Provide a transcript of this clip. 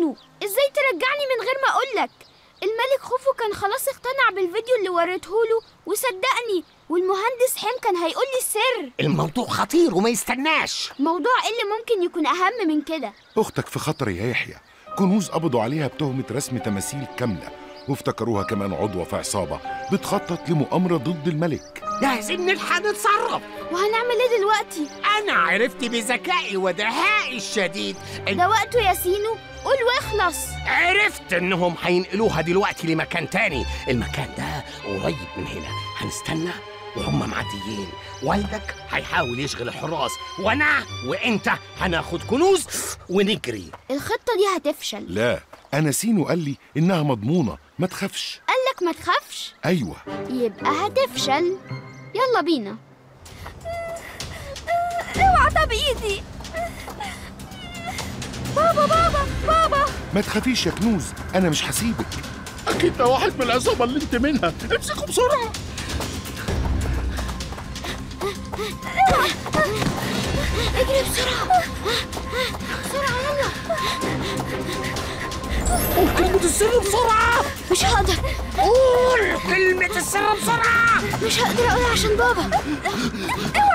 سينو ازاي ترجعني من غير ما اقولك الملك خوفو كان خلاص اقتنع بالفيديو اللي وريتهوله وصدقني والمهندس حيم كان هيقول لي السر الموضوع خطير وما يستناش موضوع ايه اللي ممكن يكون اهم من كده أختك في خطر يا يحيى كنوز قبضوا عليها بتهمة رسم تماثيل كاملة وافتكروها كمان عضوة في عصابة بتخطط لمؤامرة ضد الملك لازم نلحق نتصرف وهنعمل ايه دلوقتي انا عرفت بذكائي ودهائي الشديد إن ده وقته يا سينو قول واخلص عرفت انهم هينقلوها دلوقتي لمكان تاني المكان ده قريب من هنا هنستنى وهم معديين والدك هيحاول يشغل الحراس وانا وانت هناخد كنوز ونجري الخطة دي هتفشل لا أنا سينو قال لي إنها مضمونة ما تخافش قالك ما تخافش أيوة يبقى هتفشل يلا بينا اوعى طب ايدي بابا بابا بابا ما تخافيش يا كنوز أنا مش هسيبك اكيد ده واحد من العصابه اللي انت منها امسكوا بسرعه اجري بسرعة بسرعة يلا قول كلمة السر بسرعة مش هقدر قول كلمة السر بسرعة مش هقدر اقولها عشان بابا